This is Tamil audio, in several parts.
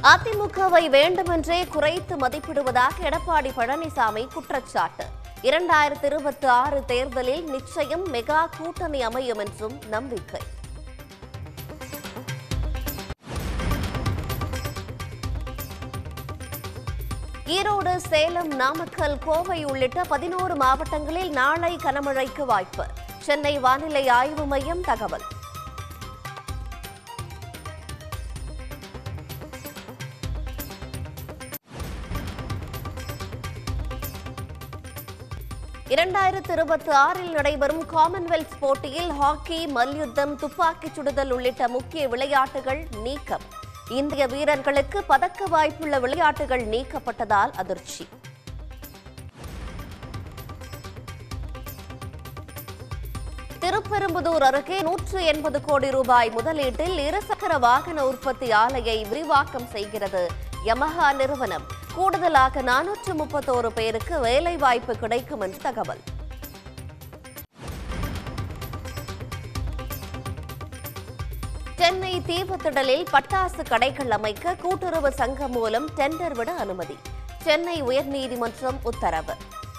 அதிமுகவை வேண்டுமென்றே குறைத்து மதிப்பிடுவதாக எடப்பாடி பழனிசாமி குற்றச்சாட்டு இரண்டாயிரத்தி இருபத்தி ஆறு தேர்தலில் நிச்சயம் மெகா கூட்டணி அமையும் என்றும் நம்பிக்கை ஈரோடு சேலம் நாமக்கல் கோவை உள்ளிட்ட பதினோரு மாவட்டங்களில் நாளை கனமழைக்கு வாய்ப்பு சென்னை வானிலை ஆய்வு மையம் தகவல் இரண்டாயிரத்து இருபத்தி ஆறில் நடைபெறும் காமன்வெல்த் போட்டியில் ஹாக்கி மல்யுத்தம் துப்பாக்கிச் சுடுதல் உள்ளிட்ட முக்கிய விளையாட்டுகள் நீக்கம் இந்திய வீரர்களுக்கு பதக்க வாய்ப்புள்ள விளையாட்டுகள் நீக்கப்பட்டதால் அதிர்ச்சி திருப்பெரும்புதூர் அருகே நூற்று எண்பது கோடி ரூபாய் முதலீட்டில் இருசக்கர வாகன உற்பத்தி ஆலையை விரிவாக்கம் செய்கிறது யமஹா நிறுவனம் கூடுதலாக நானூற்று முப்பத்தோரு பேருக்கு வேலைவாய்ப்பு கிடைக்கும் என்று தகவல் சென்னை தீவுத்திடலில் பட்டாசு கடைகள் அமைக்க கூட்டுறவு சங்கம் மூலம் டெண்டர் விட அனுமதி சென்னை உயர்நீதிமன்றம் உத்தரவு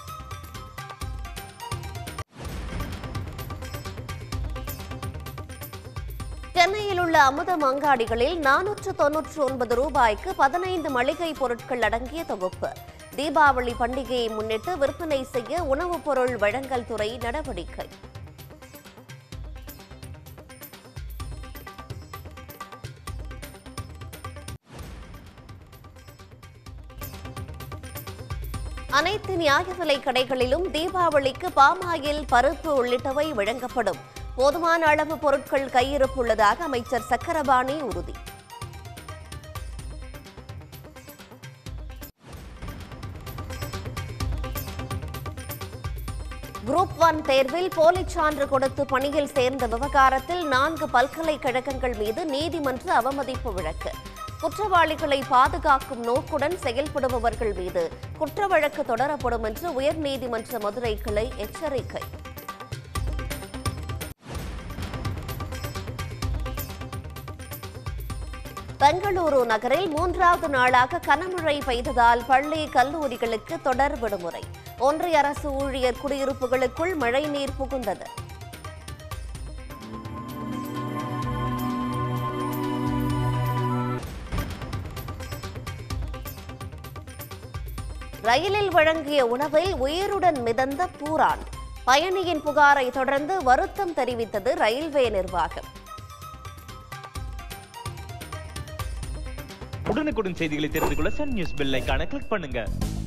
சென்னையில் உள்ள அமுதம் அங்காடிகளில் நானூற்று தொன்னூற்று ஒன்பது ரூபாய்க்கு பதினைந்து மளிகை பொருட்கள் அடங்கிய தொகுப்பு தீபாவளி பண்டிகையை முன்னிட்டு விற்பனை செய்ய உணவுப் பொருள் வழங்கல் துறை நடவடிக்கை அனைத்து நியாய விலை கடைகளிலும் தீபாவளிக்கு பாமாயில் பருப்பு உள்ளிட்டவை வழங்கப்படும் போதுமான அளவு பொருட்கள் கையிருப்பு உள்ளதாக அமைச்சர் சக்கரபாணி உறுதி குரூப் ஒன் தேர்வில் போலிச் சான்று கொடுத்து பணியில் சேர்ந்த விவகாரத்தில் நான்கு பல்கலைக்கழகங்கள் மீது நீதிமன்ற அவமதிப்பு வழக்கு குற்றவாளிகளை பாதுகாக்கும் நோக்குடன் செயல்படுபவர்கள் மீது குற்ற வழக்கு தொடரப்படும் என்று உயர்நீதிமன்ற மதுரை கிளை எச்சரிக்கை பெங்களூரு நகரில் மூன்றாவது நாளாக கனமழை பெய்ததால் பள்ளி கல்லூரிகளுக்கு தொடர் விடுமுறை ஒன்றிய அரசு ஊழியர் குடியிருப்புகளுக்குள் மழைநீர் புகுந்தது ரயிலில் வழங்கிய உணவில் உயிருடன் மிதந்த பூரான் பயணியின் புகாரை தொடர்ந்து வருத்தம் தெரிவித்தது ரயில்வே நிர்வாகம் உடனுக்குடன் செய்திகளை தெரிந்து கொள்ள சன் நியூஸ் பெல் ஐகானை கிளிக் பண்ணுங்க